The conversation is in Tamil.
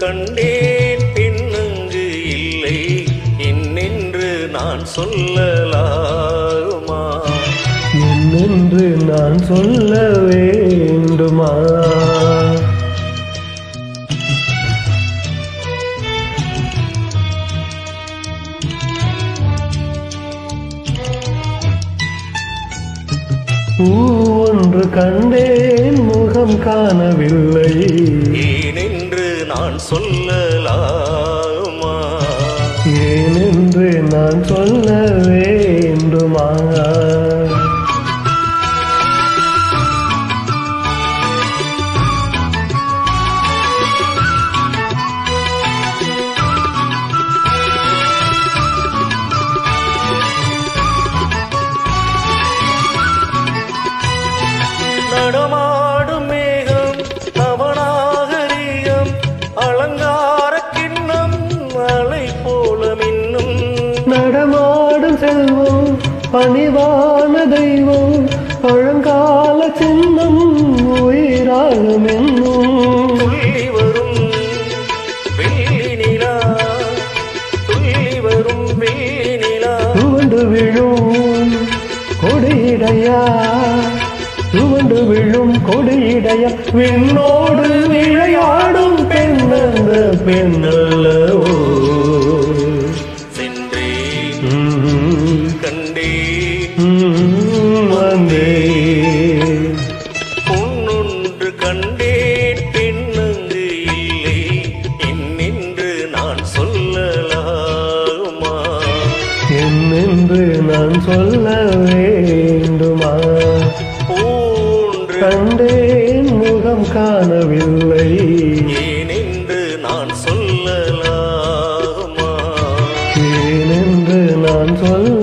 கண்டேன் பெண்ணங்கு இல்லை என்னென்று நான் சொல்லலாகுமா என்னென்று நான் சொல்ல வேண்டுமா பூ ஒன்று கண்டேன் முகம் காணவில்லை ஏனென்று நான் சொல்லலாகுமா ஏனென்று நான் சொல்ல வேண்டுமா நடமாடும் மேகம் நவநாகரீகம் அலங்கார கிண்ணம் அலை போல மின்னும் நடமாடும் செல்வம் பணிவான தெய்வம் பழங்கால சின்னம் உயிராகும் என்னும் துள்ளி வரும் வெள்ளி நிலா துள்ளி வரும் வெள்ளி நிலா துவண்டு விழும் கொடியிடையா துவண்டு விழும் கொடியிடையா விண்ணோடு விளையாடும் பெண்ணந்த பெண்ணல்லவோ சென்றேன் ம்ம். கண்டேன் ம்ம். வந்தே பொன்னொன்று கண்டேன் பெண்ணங்கு இல்லை என்னென்று நான் சொல்லலாகுமா என்னென்று நான் சொல்ல வேண்டுமா போன்று கண்டேன் முகம் காணவில்லை ஏனென்று நான் சொல்லலாகுமா ஏனென்று நான் சொல்ல